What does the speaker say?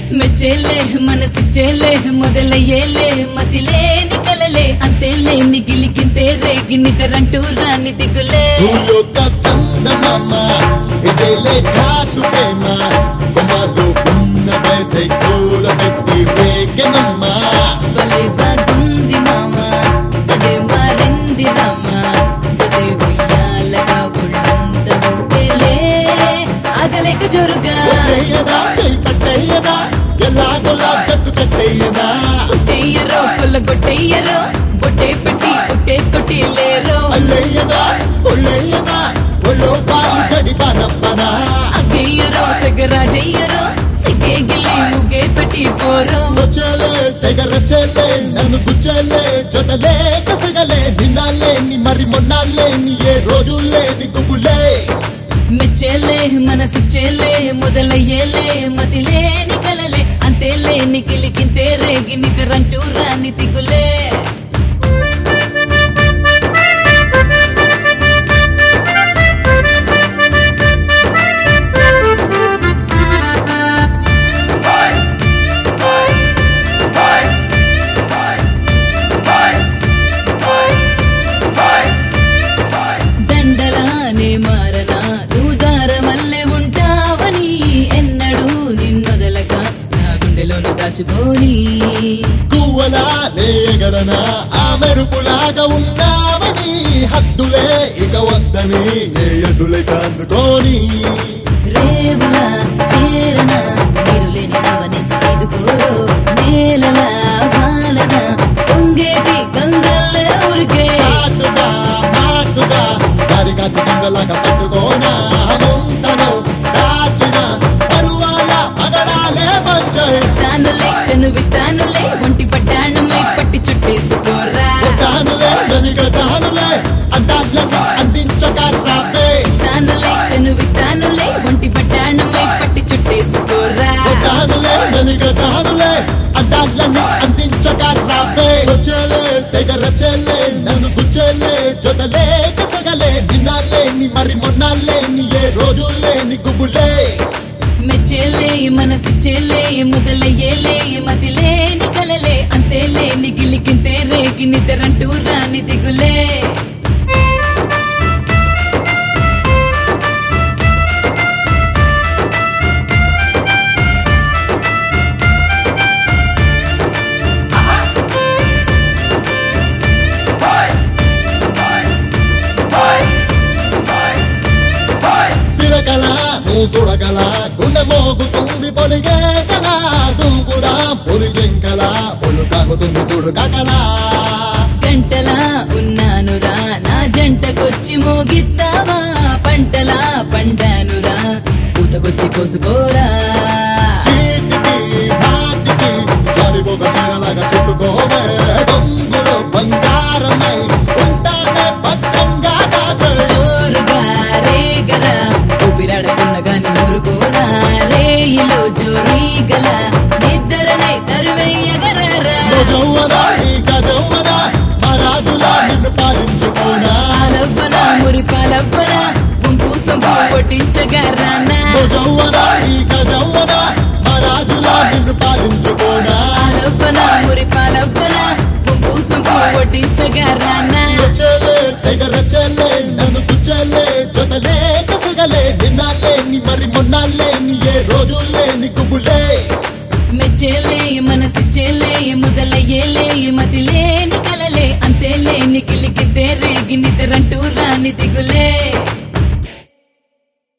మెచ్చేలే మనసిచ్చేలే మొదలయ్యేలే మతిలేని కలలే అంతేలే నిగిలికింతే రేగి నిద్రంటూ రాని దిగులే భూలోక చందమామ ఇదేలే ఘాటు ప్రేమ బొమ్మలో ఉన్న వయసే కూల పెట్టి రేగనమ్మ భలే బాగుంది మామ అదే మారింది రామ అదే ఉయ్యాలగా ఉన్నంత ఊపేలే ఆగలేక జోరుగా చేయదా చేయి పట్టేయదా ఎలాగోలా జట్టు కట్టేయదా కొట్టెయ్యరో కొల్లగొట్టెయ్యరో బొట్టే పెట్టి పుట్టే కొట్టిలేరో అల్లయ్యదా ఒళ్ళయ్యదా ఒళ్ళో పాలు జడి పనప్పనా అగ్గెయ్యరో సెగరాజయ్యరో సిగ్గే గిల్లి ముగ్గే పెట్టి పోరో వచ్చేలే తెగ రచ్చేలే నన్ను గుచ్చేలే జొతలే కసగలే నిన్నాలే ని మరి మొన్నాలే ని ఏ రోజులే ని గుబులే మెచ్చేలే మనసిచ్చేలే మొదలయ్యేలే మతిలేని కలలే అంతేలే నికిలికింతే రేగి నిద్రంటూ రాని దిగులే దండలానే మారనా దూదార మల్లె ఉంటావని ఎన్నడూ నిన్నొదలక నా గుండెలోన దాచుకోని గువ్వలా నేగరనా ఆ మెరుపులాగా ఉన్నావని హద్దులే ఇక వద్దని ఏ ఎదులే కాందుకోని రేవులా చేరనా మీరు లేని నవనేసి ఎదుకోరో నేలలా వాలన పొంగేటి గంగల్లే ఊరికే చాటుగా మాటుగా దారిగా చితంగలాగా పట్టుకోనా ముంతను దాచిన పరువాల పగడాలే పంచాయి తానులే చనువి తానులే ఒంటి పట్టాణమై పట్టి చుట్టేసుకోరా తానులే ననిగ తానులే అందాలను అందించక రాబే తానులే చనువి తానులే ఒంటి పట్టాణమై పట్టి చుట్టేసుకోరా తానులే ననిగ తానులే అందాలను అందించక రాబే వచ్చేలే తెగ రచేలే నన్ను గుచ్చేలే జొతలే కసగలే నిన్నాలే ని మరి మొన్నాలే ని ఏ రోజులే ని గుబులే మెచ్చేలే మనసిచ్చేలే మొదలయ్యేలే మతిలేని కలలే అంతేలే నిగిలికింతే రేగి నిద్రంటూ రాని దిగులే సిరకల నువ్వు చూడగల గుండె మోగుతుంది పొలిగే కల దూకుడా పొలి జంకల పొలు కాగుతుంది చూడు కకలా గంటలా ఉన్నానురా నా జంటకొచ్చి మోగిస్తావా పంటలా పండానురా పూతకొచ్చి కోసుకోరా చీటికి మాటికి జరిపోక చీరలాగా చుట్టుకోవే దొంగుడు బంగారమై ఉంటానే భద్రంగా దాచే జోరుగా రేగరా ఊపిరాడకున్న గాని ఊరుకోనా రేయిలో జోరీగల నిద్రనే తరువెయ్యగరారా జౌవన నీక జౌవన మా రాజులా నిన్ను పాలించుకోనా పాలవ్వన మురి పాలవ్వన గుంపు సొంపు కొట్టించగరానా జౌవన నీక జౌవన మా రాజులా నిన్ను పాలించుకోనా పాలవ్వన మురి పాలవ్వన గుంపు సొంపు కొట్టించగరానా వచ్చేలే తెగ రచేలే నన్ను గుచ్చేలే జొతలే కసగలే నిన్నాలే ని మరి మొన్నాలే ని ఏ రోజులే ని గుబులే మెచ్చేలే మనసిచ్చేలే మొదలయ్యేలే మతిలేని కలలే అంతేలే నిగిలికితే రేగి నిద్రంటూ రాని దిగులే